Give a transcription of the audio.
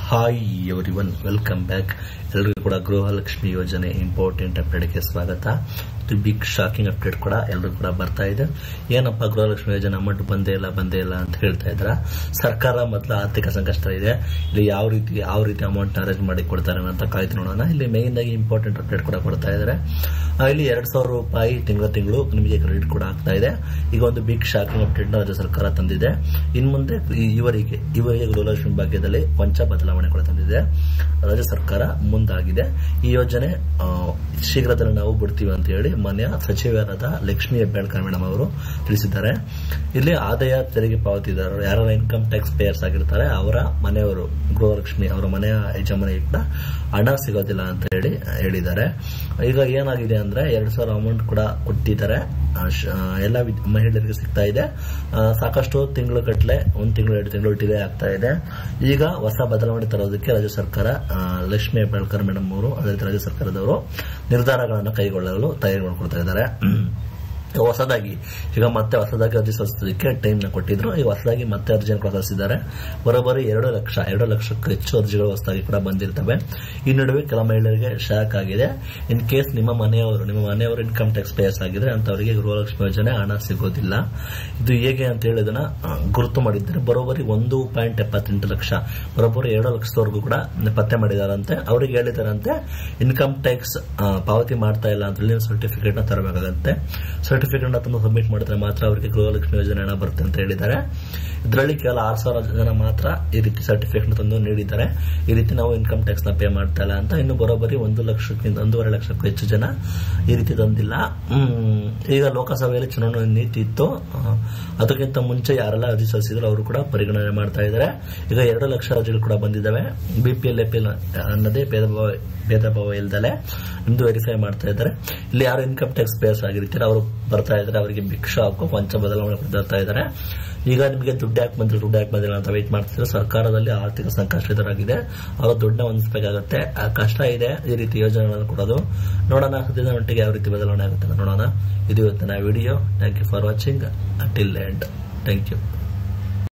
hi everyone welcome back ಎಲ್ರಿಗೂ ಕೂಡ ಗೃಹಲಕ್ಷ್ಮಿ ಯೋಜನೆ ಇಂಪಾರ್ಟೆಂಟ್ ಅಪ್ಡೇಟ್ಗೆ ಸ್ವಾಗತ ಇದು ಬಿಗ್ ಶಾಕಿಂಗ್ ಅಪ್ಡೇಟ್ ಕೂಡ ಎಲ್ರಿಗೂ ಕೂಡ ಬರ್ತಾ ಇದೆ ಏನಪ್ಪ ಗೃಹಲಕ್ಷ್ಮಿ ಯೋಜನೆ ಅಮೌಂಟ್ ಬಂದೇ ಇಲ್ಲ ಬಂದೇ ಇಲ್ಲ ಅಂತ ಹೇಳ್ತಾ ಇದ್ರ ಸರ್ಕಾರ ಮೊದಲು ಆರ್ಥಿಕ ಸಂಕಷ್ಟ ಇದೆ ಇಲ್ಲಿ ಯಾವ ರೀತಿ ಯಾವ ರೀತಿ ಅಮೌಂಟ್ ಅರೇಂಜ್ ಮಾಡಿ ಕೊಡ್ತಾರೆ ಅಂತ ಕಾಯ್ತು ನೋಡೋಣ ಇಲ್ಲಿ ಮೇನ್ ಆಗಿ ಇಂಪಾರ್ಟೆಂಟ್ ಅಪ್ಡೇಟ್ ಕೂಡ ಕೊಡ್ತಾ ಇದ್ದಾರೆ ಆ, ಇಲ್ಲಿ ಎರಡ್ ಸಾವಿರ ರೂಪಾಯಿ ತಿಂಗಳ ತಿಂಗಳು ನಿಮಗೆ ಕ್ರೆಡಿಟ್ ಕೂಡ ಆಗ್ತಾ ಇದೆ ಈಗ ಒಂದು ಬಿಗ್ ಶಾಕಿಂಗ್ ಅಪ್ಡೇಟ್ ರಾಜ್ಯ ಸರ್ಕಾರ ತಂದಿದೆ ಇನ್ ಮುಂದೆ ಈ- ಇವರಿಗೆ ಇವರಿಗೆ ಗೃಹಲಕ್ಷ್ಮಿ ಭಾಗ್ಯದಲ್ಲಿ ಕೊಂಚ ಬದಲಾವಣೆ ಕೂಡ ತಂದಿದೆ ರಾಜ್ಯ ಸರ್ಕಾರ ಮುಂದಾಗಿದೆ ಈ ಯೋಜನೆ ಆ, ಶೀಘ್ರದಲ್ಲೇ ನಾವು ಬಿಡ್ತೀವಿ ಅಂತ ಹೇಳಿ ಮಾನ್ಯ ಸಚಿವರಾದ ಲಕ್ಷ್ಮೀ ಹೆಬ್ಬಾಳ್ಕರ್ ಮೇಡಮ್ ಅವರು ತಿಳಿಸಿದ್ದಾರೆ ಇಲ್ಲಿ ಆದಾಯ ತೆರಿಗೆ ಪಾವತಿದಾರರು ಯಾರ ಇನ್ಕಮ್ ಟ್ಯಾಕ್ಸ್ ಪೇಯರ್ಸ್ ಆಗಿರ್ತಾರೆ ಅವರ ಮನೆಯವರು ಗೃಹಲಕ್ಷ್ಮಿ ಅವರ ಮನೆಯ ಯಜಮಾನಿಗೆ ಕೂಡ ಹಣ ಸಿಗೋದಿಲ್ಲ ಅಂತ ಹೇಳಿ ಹೇಳಿದ್ದಾರೆ ಈಗ ಏನಾಗಿದೆ ಅಂದ್ರೆ ಎರಡ್ ಸಾವಿರ ಅಮೌಂಟ್ ಕೂಡ ಕೊಟ್ಟಿದ್ದಾರೆ ಆ, ಶ- ಆ, ಎಲ್ಲ ವಿದ್- ಮಹಿಳೆಯರಿಗೆ ಸಿಗ್ತಾ ಇದೆ ಆ, ಸಾಕಷ್ಟು ತಿಂಗಳು ಕಟ್ಲೆ ಒಂದ್ ತಿಂಗಳು ಎರಡು ತಿಂಗಳು ಡಿಲೇ ಆಗ್ತಾ ಇದೆ ಈಗ ಹೊಸ ಬದಲಾವಣೆ ತರೋದಕ್ಕೆ ರಾಜ್ಯ ಸರ್ಕಾರ ಆ, ಲಕ್ಷ್ಮೀ ಹೆಬ್ಬಾಳ್ಕರ್ ಮೇಡಮ್ ಅವರು ಅದೇ ರೀತಿ ರಾಜ್ಯ ಸರ್ಕಾರದವರು ನಿರ್ಧಾರಗಳನ್ನು ಕೈಗೊಳ್ಳಲು ತಯಾರಿ ಮಾಡ್ಕೊಳ್ತಾ ಇದ್ದಾರೆ ಹೊಸದಾಗಿ ಈಗ ಮತ್ತೆ ಹೊಸದಾಗಿ ಅರ್ಜಿ ಸಲ್ಲಿಸೋದಕ್ಕೆ ಟೈಮ್ ಕೊಟ್ಟಿದ್ರು ಈಗ ಹೊಸದಾಗಿ ಮತ್ತೆ ಅರ್ಜಿಯನ್ನು ಕೂಡ ಸಲ್ಲಿಸಿದ್ದಾರೆ ಬರೋಬ್ಬರಿ ಎರಡು ಲಕ್ಷ ಎರಡು ಲಕ್ಷಕ್ಕೂ ಹೆಚ್ಚು ಅರ್ಜಿಗಳು ಹೊಸದಾಗಿ ಕೂಡ ಬಂದಿರ್ತವೆ ಈ ನಡುವೆ ಕೆಲ ಮಹಿಳೆಯರಿಗೆ ಶಾಕ್ ಆಗಿದೆ ಇನ್ ಕೇಸ್ ನಿಮ್ಮ ಮನೆಯವರು ನಿಮ್ಮ ಮನೆಯವರು ಇನ್ಕಮ್ ಟ್ಯಾಕ್ಸ್ ಪೇಯರ್ಸ್ ಆಗಿದ್ರೆ ಅಂತವರಿಗೆ ಗೃಹಲಕ್ಷ್ಮಿ ಯೋಜನೆ ಹಣ ಸಿಗೋದಿಲ್ಲ ಇದು ಹೇಗೆ ಅಂತ ಹೇಳಿ ಇದನ್ನ ಆ, ಗುರುತು ಮಾಡಿದ್ದಾರೆ ಬರೋಬ್ಬರಿ ಒಂದು ಪಾಯಿಂಟ್ ಎಪ್ಪತ್ತೆಂಟು ಲಕ್ಷ ಬರೋಬ್ಬರಿ ಎರಡು ಲಕ್ಷದವರೆಗೂ ಕೂಡ ಪತ್ತೆ ಮಾಡಿದಾರಂತೆ ಅವರಿಗೆ ಹೇಳಿದಾರಂತೆ ಇನ್ಕಮ್ ಟ್ಯಾಕ್ಸ್ ಪಾವತಿ ಮಾಡ್ತಾ ಇಲ್ಲ ಅಂತ ಹೇಳಿ ಸರ್ಟಿಫಿಕೇಟ್ ನ ತರಬೇಕಾಗತ್ತೆ ಸರ್ಟಿಫಿಕೇಟ್ ನ ತಂದು ಸಬ್ಮಿಟ್ ಮಾಡಿದ್ರೆ ಮಾತ್ರ ಅವರಿಗೆ ಗೃಹಲಕ್ಷ್ಮಿ ಯೋಜನೆ ಹಣ ಬರುತ್ತೆ ಅಂತ ಹೇಳಿದ್ದಾರೆ ಇದರಲ್ಲಿ ಕೇವಲ ಆರು ಸಾವಿರ ಜನ ಮಾತ್ರ ಈ ರೀತಿ ಸರ್ಟಿಫಿಕೇಟ್ ತಂದು ನೀಡಿದ್ದಾರೆ ಈ ರೀತಿ ನಾವು ಇನ್ಕಮ್ ಟ್ಯಾಕ್ಸ್ ನ ಪೇ ಮಾಡ್ತಾ ಇಲ್ಲ ಅಂತ ಇನ್ನು ಬರೋಬ್ಬರಿ ಒಂದು ಲಕ್ಷಕ್ಕಿಂತ ಒಂದೂವರೆ ಲಕ್ಷಕ್ಕೂ ಹೆಚ್ಚು ಜನ ಈ ರೀತಿ ತಂದಿಲ್ಲ ಹ್ಮ್, ಈಗ ಲೋಕಸಭೆಯಲ್ಲಿ ಚುನಾವಣೆ ನೀತಿ ಇತ್ತು ಆ, ಅದಕ್ಕಿಂತ ಮುಂಚೆ ಯಾರೆಲ್ಲ ಅರ್ಜಿ ಸಲ್ಲಿಸಿದ್ರು ಅವರು ಕೂಡ ಪರಿಗಣನೆ ಮಾಡ್ತಾ ಇದ್ದಾರೆ ಈಗ ಎರಡು ಲಕ್ಷ ಅರ್ಜಿಗಳು ಕೂಡ ಬಂದಿದ್ದಾವೆ ಬಿಪಿಎಲ್ ಎಪಿಎಲ್ ಅನ್ನೋದೇ ಭೇದ ಭಾವ ಭೇದ ಭಾವ ಇಲ್ದಲೆ ನಿಮ್ದು ವೆರಿಫೈ ಮಾಡ್ತಾ ಇದ್ದಾರೆ ಇಲ್ಲಿ ಯಾರು ಇನ್ಕಮ್ ಟ್ಯಾಕ್ಸ್ ಪೇಯರ್ಸ್ ಆಗಿರ್ತಾರೆ ಅವರು ಬರ್ತಾ ಇದ್ದಾರೆ ಅವರಿಗೆ ಭಿಕ್ಷ ಹಾಕೋ ಕೊಂಚ ಬದಲಾವಣೆ ಬರ್ತಾ ಇದ್ದಾರೆ ಈಗ ನಿಮಗೆ ದುಡ್ಡು ಯಾಕೆ ಬಂದ್ರೆ ದುಡ್ಡು ಯಾಕೆ ಬಂದಿಲ್ಲ ಅಂತ ವೇಟ್ ಮಾಡ್ತಿದ್ರೆ ಸರ್ಕಾರದಲ್ಲಿ ಆರ್ಥಿಕ ಸಂಕಷ್ಟ ಎದುರಾಗಿದೆ ಅವರು ದುಡ್ಡನ್ನ ಹೊಂದಿಸಬೇಕಾಗತ್ತೆ ಆ ಕಷ್ಟ ಇದೆ ಈ ರೀತಿ ಯೋಜನೆಗಳನ್ನು ಕೊಡೋದು ನೋಡೋಣ ಸದ್ಯದ ಮಟ್ಟಿಗೆ ಯಾವ ರೀತಿ ಬದಲಾವಣೆ ಆಗುತ್ತೆ ಅಂತ ನೋಡೋಣ ಇದು ಇವತ್ತಿನ video thank you for watching till end thank you